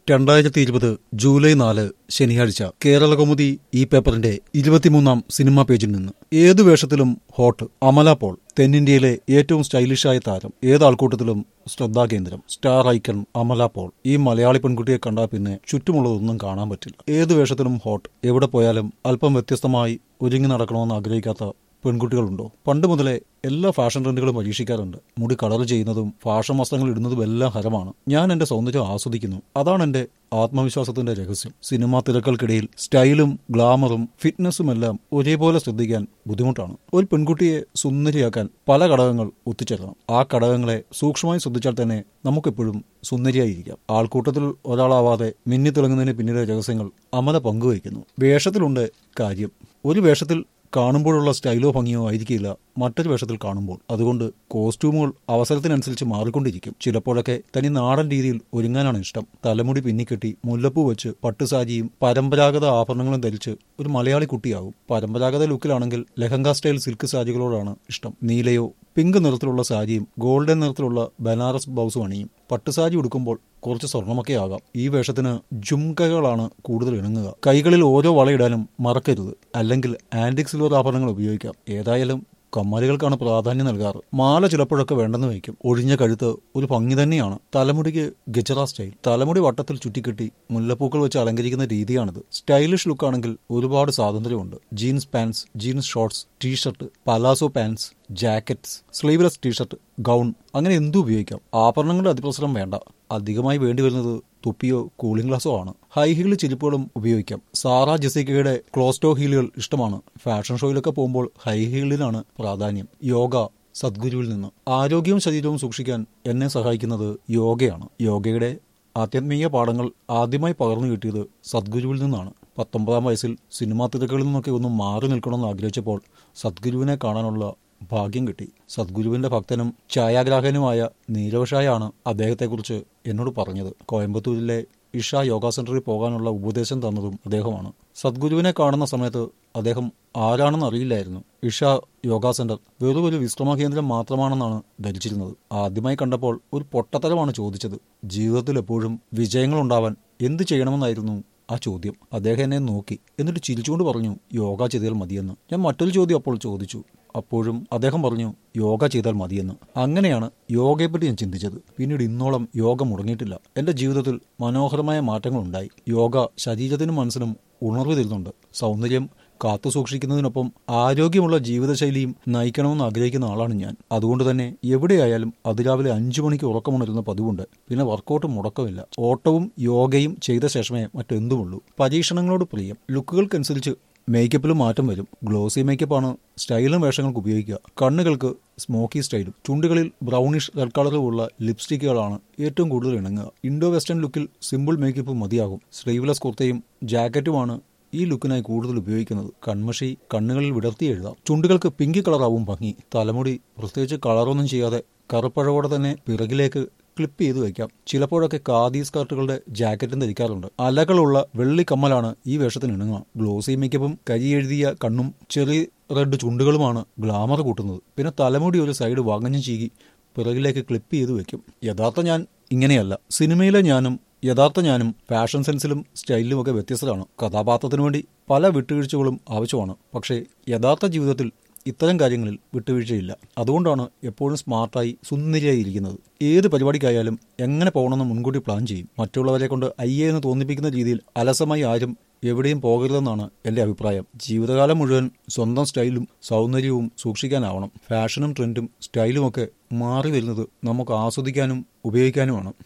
രണ്ടായിരത്തി ഇരുപത് ജൂലൈ നാല് ശനിയാഴ്ച കേരളകൗമുദി ഈ പേപ്പറിന്റെ ഇരുപത്തിമൂന്നാം സിനിമാ പേജിൽ നിന്ന് ഏതു വേഷത്തിലും ഹോട്ട് അമല പോൾ തെന്നിന്ത്യയിലെ ഏറ്റവും സ്റ്റൈലിഷായ താരം ഏത് ആൾക്കൂട്ടത്തിലും ശ്രദ്ധാകേന്ദ്രം സ്റ്റാർ ഐക്കൺ അമല പോൾ ഈ മലയാളി പെൺകുട്ടിയെ കണ്ടാൽ പിന്നെ ചുറ്റുമുള്ളതൊന്നും കാണാൻ പറ്റില്ല ഏത് വേഷത്തിലും ഹോട്ട് എവിടെ പോയാലും അല്പം വ്യത്യസ്തമായി ഒരുങ്ങി നടക്കണമെന്ന് ആഗ്രഹിക്കാത്ത പെൺകുട്ടികളുണ്ടോ പണ്ട് മുതലേ എല്ലാ ഫാഷൻ ട്രെൻഡുകളും പരീക്ഷിക്കാറുണ്ട് മുടി കളർ ചെയ്യുന്നതും ഫാഷൻ വസ്ത്രങ്ങൾ ഇടുന്നതും എല്ലാം ഹരമാണ് ഞാൻ എന്റെ സൗന്ദര്യം ആസ്വദിക്കുന്നു അതാണ് എന്റെ ആത്മവിശ്വാസത്തിന്റെ രഹസ്യം സിനിമാ തിരക്കൾക്കിടയിൽ സ്റ്റൈലും ഗ്ലാമറും ഫിറ്റ്നസും എല്ലാം ഒരേപോലെ ശ്രദ്ധിക്കാൻ ബുദ്ധിമുട്ടാണ് ഒരു പെൺകുട്ടിയെ സുന്ദരിയാക്കാൻ പല ഘടകങ്ങൾ ഒത്തുചേരണം ആ ഘടകങ്ങളെ സൂക്ഷ്മമായി ശ്രദ്ധിച്ചാൽ തന്നെ നമുക്കെപ്പോഴും സുന്ദരിയായിരിക്കാം ആൾക്കൂട്ടത്തിൽ ഒരാളാവാതെ മിന്നിത്തിളങ്ങുന്നതിന് പിന്നിലെ രഹസ്യങ്ങൾ അമല പങ്കുവയ്ക്കുന്നു വേഷത്തിലുണ്ട് കാര്യം ഒരു വേഷത്തിൽ കാണുമ്പോഴുള്ള സ്റ്റൈലോ ഭംഗിയോ ആയിരിക്കില്ല മറ്റൊരു വേഷത്തിൽ കാണുമ്പോൾ അതുകൊണ്ട് കോസ്റ്റ്യൂമുകൾ അവസരത്തിനനുസരിച്ച് മാറിക്കൊണ്ടിരിക്കും ചിലപ്പോഴൊക്കെ തനി നാടൻ രീതിയിൽ ഒരുങ്ങാനാണ് ഇഷ്ടം തലമുടി പിന്നിക്കെട്ടി മുല്ലപ്പൂ വെച്ച് പട്ടുസാരിയും പരമ്പരാഗത ആഭരണങ്ങളും ധരിച്ച് ഒരു മലയാളി കുട്ടിയാകും പരമ്പരാഗത ലുക്കിലാണെങ്കിൽ ലെഹങ്ക സ്റ്റൈൽ സിൽക്ക് സാരികളോടാണ് ഇഷ്ടം നീലയോ പിങ്ക് നിറത്തിലുള്ള സാരിയും ഗോൾഡൻ നിറത്തിലുള്ള ബനാറസ് ബ്ലൗസും അണിയും പട്ടുസാരി ഉടുക്കുമ്പോൾ കുറച്ച് സ്വർണമൊക്കെ ആകാം ഈ വേഷത്തിന് ജുംകകളാണ് കൂടുതൽ ഇണങ്ങുക കൈകളിൽ ഓരോ വളയിടാനും മറക്കരുത് അല്ലെങ്കിൽ ആന്റിക് സിൽവർ ആഭരണങ്ങൾ ഉപയോഗിക്കാം ഏതായാലും കമ്മലുകൾക്കാണ് പ്രാധാന്യം നൽകാറ് മാല ചിലപ്പോഴൊക്കെ വേണ്ടെന്ന് വയ്ക്കും ഒഴിഞ്ഞ കഴുത്ത് ഒരു ഭംഗി തന്നെയാണ് തലമുടിക്ക് ഗജറ സ്റ്റൈൽ തലമുടി വട്ടത്തിൽ ചുറ്റിക്കെട്ടി മുല്ലപ്പൂക്കൾ വെച്ച് അലങ്കരിക്കുന്ന രീതിയാണിത് സ്റ്റൈലിഷ് ലുക്കാണെങ്കിൽ ഒരുപാട് സ്വാതന്ത്ര്യമുണ്ട് jeans pants jeans shorts T shirt palazzo pants jackets sleeveless T shirt gown അങ്ങനെ എന്തും ഉപയോഗിക്കാം ആഭരണങ്ങളുടെ അതിപ്രസരം വേണ്ട അധികമായി വേണ്ടി വരുന്നത് തുപ്പിയോ കൂളിംഗ് ഗ്ലാസോ ആണ് ഹൈ ഹീൽ ചെരുപ്പുകളും ഉപയോഗിക്കാം സാറ ജെസിക്കയുടെ ക്ലോസ്റ്റോ ഹീലുകൾ ഇഷ്ടമാണ് ഫാഷൻ ഷോയിലൊക്കെ പോകുമ്പോൾ ഹൈ ഹീലിനാണ് പ്രാധാന്യം യോഗ സദ്ഗുരുവിൽ നിന്ന് ആരോഗ്യവും ശരീരവും സൂക്ഷിക്കാൻ എന്നെ സഹായിക്കുന്നത് യോഗയാണ് യോഗയുടെ ആധ്യാത്മിക പാഠങ്ങൾ ആദ്യമായി പകർന്നു കിട്ടിയത് സദ്ഗുരുവിൽ നിന്നാണ് പത്തൊമ്പതാം വയസ്സിൽ സിനിമാ തിരക്കുകളിൽ നിന്നൊക്കെ ഒന്ന് മാറി നിൽക്കണമെന്ന് ആഗ്രഹിച്ചപ്പോൾ സദ്ഗുരുവിനെ കാണാനുള്ള ഭാഗ്യം കിട്ടി സദ്ഗുരുവിന്റെ ഭക്തനും ഛായാഗ്രാഹകനുമായ നീരവഷായാണ് അദ്ദേഹത്തെക്കുറിച്ച് എന്നോട് പറഞ്ഞത് കോയമ്പത്തൂരിലെ ഇഷ യോഗ സെന്ററിൽ പോകാനുള്ള ഉപദേശം തന്നതും അദ്ദേഹമാണ് സദ്ഗുരുവിനെ കാണുന്ന സമയത്ത് അദ്ദേഹം ആരാണെന്ന് അറിയില്ലായിരുന്നു ഇഷ യോഗ സെന്റർ വെറും ഒരു വിശ്രമ കേന്ദ്രം മാത്രമാണെന്നാണ് ധരിച്ചിരുന്നത് ആദ്യമായി കണ്ടപ്പോൾ ഒരു പൊട്ടത്തരമാണ് ചോദിച്ചത് ജീവിതത്തിൽ എപ്പോഴും വിജയങ്ങൾ ഉണ്ടാവാൻ എന്ത് ചെയ്യണമെന്നായിരുന്നു ആ ചോദ്യം അദ്ദേഹം എന്നെ നോക്കി എന്നിട്ട് ചിരിച്ചുകൊണ്ട് പറഞ്ഞു യോഗ ചെയ്താൽ മതിയെന്ന് ഞാൻ മറ്റൊരു ചോദ്യം അപ്പോൾ ചോദിച്ചു അപ്പോഴും അദ്ദേഹം പറഞ്ഞു യോഗ ചെയ്താൽ മതിയെന്ന് അങ്ങനെയാണ് യോഗയെപ്പറ്റി ഞാൻ ചിന്തിച്ചത് പിന്നീട് ഇന്നോളം യോഗ മുടങ്ങിയിട്ടില്ല എന്റെ ജീവിതത്തിൽ മനോഹരമായ മാറ്റങ്ങൾ ഉണ്ടായി യോഗ ശരീരത്തിനും മനസ്സിനും ഉണർവ് തരുന്നുണ്ട് സൗന്ദര്യം കാത്തു സൂക്ഷിക്കുന്നതിനൊപ്പം ആരോഗ്യമുള്ള ജീവിതശൈലിയും നയിക്കണമെന്ന് ആഗ്രഹിക്കുന്ന ആളാണ് ഞാൻ അതുകൊണ്ട് തന്നെ എവിടെയായാലും അതിരാവിലെ അഞ്ചു മണിക്ക് ഉറക്കമുണരുന്ന പതിവുണ്ട് പിന്നെ വർക്കൗട്ട് മുടക്കമില്ല ഓട്ടവും യോഗയും ചെയ്ത ശേഷമേ മറ്റെന്തുമുള്ളൂ പരീക്ഷണങ്ങളോട് പ്രിയം ലുക്കുകൾക്കനുസരിച്ച് മേക്കപ്പിലും മാറ്റം വരും ഗ്ലോസി മേക്കപ്പാണ് സ്റ്റൈലും വേഷങ്ങൾക്ക് ഉപയോഗിക്കുക കണ്ണുകൾക്ക് സ്മോക്കി സ്റ്റൈലും ചുണ്ടുകളിൽ ബ്രൗണിഷ് റെഡ് കളറുള്ള ലിപ്സ്റ്റിക്കുകളാണ് ഏറ്റവും കൂടുതൽ ഇണങ്ങുക ഇൻഡോ വെസ്റ്റേൺ ലുക്കിൽ സിമ്പിൾ മേക്കപ്പ് മതിയാകും സ്ലീവ്ലെസ് കുർത്തയും ജാക്കറ്റുമാണ് ഈ ലുക്കിനായി കൂടുതൽ ഉപയോഗിക്കുന്നത് കൺമഷി കണ്ണുകളിൽ വിടർത്തി എഴുതാം ചുണ്ടുകൾക്ക് പിങ്ക് കളറാവും ഭംഗി തലമുടി പ്രത്യേകിച്ച് കളറൊന്നും ചെയ്യാതെ കറുപ്പഴകോടെ തന്നെ പിറകിലേക്ക് ക്ലിപ്പ് ചെയ്ത് വയ്ക്കാം ചിലപ്പോഴൊക്കെ ഖാദി സ്കർട്ടുകളുടെ ജാക്കറ്റും ധരിക്കാറുണ്ട് അലകളുള്ള വെള്ളി കമ്മലാണ് ഈ വേഷത്തിന് ഇണങ്ങുക ഗ്ലോസി മേക്കപ്പും കരി എഴുതിയ കണ്ണും ചെറിയ റെഡ് ചുണ്ടുകളുമാണ് ഗ്ലാമർ കൂട്ടുന്നത് പിന്നെ തലമുടി ഒരു സൈഡ് വാങ്ങഞ്ഞു ചീകി പിറകിലേക്ക് ക്ലിപ്പ് ചെയ്ത് വെക്കും യഥാർത്ഥ ഞാൻ ഇങ്ങനെയല്ല സിനിമയിലെ ഞാനും യഥാർത്ഥ ഞാനും ഫാഷൻ സെൻസിലും സ്റ്റൈലിലും ഒക്കെ വ്യത്യസ്തരാണ് കഥാപാത്രത്തിനു വേണ്ടി പല വിട്ടുവീഴ്ചകളും ആവശ്യമാണ് പക്ഷേ യഥാർത്ഥ ജീവിതത്തിൽ ഇത്തരം കാര്യങ്ങളിൽ വിട്ടുവീഴ്ചയില്ല അതുകൊണ്ടാണ് എപ്പോഴും സ്മാർട്ടായി സുന്ദരിയായി ഇരിക്കുന്നത് ഏത് പരിപാടിക്കായാലും എങ്ങനെ പോകണമെന്ന് മുൻകൂട്ടി പ്ലാൻ ചെയ്യും മറ്റുള്ളവരെ കൊണ്ട് അയ്യേ എന്ന് തോന്നിപ്പിക്കുന്ന രീതിയിൽ അലസമായി ആരും എവിടെയും പോകരുതെന്നാണ് എന്റെ അഭിപ്രായം ജീവിതകാലം മുഴുവൻ സ്വന്തം സ്റ്റൈലും സൗന്ദര്യവും സൂക്ഷിക്കാനാവണം ഫാഷനും ട്രെൻഡും സ്റ്റൈലും ഒക്കെ മാറി വരുന്നത് നമുക്ക് ആസ്വദിക്കാനും ഉപയോഗിക്കാനുമാണ്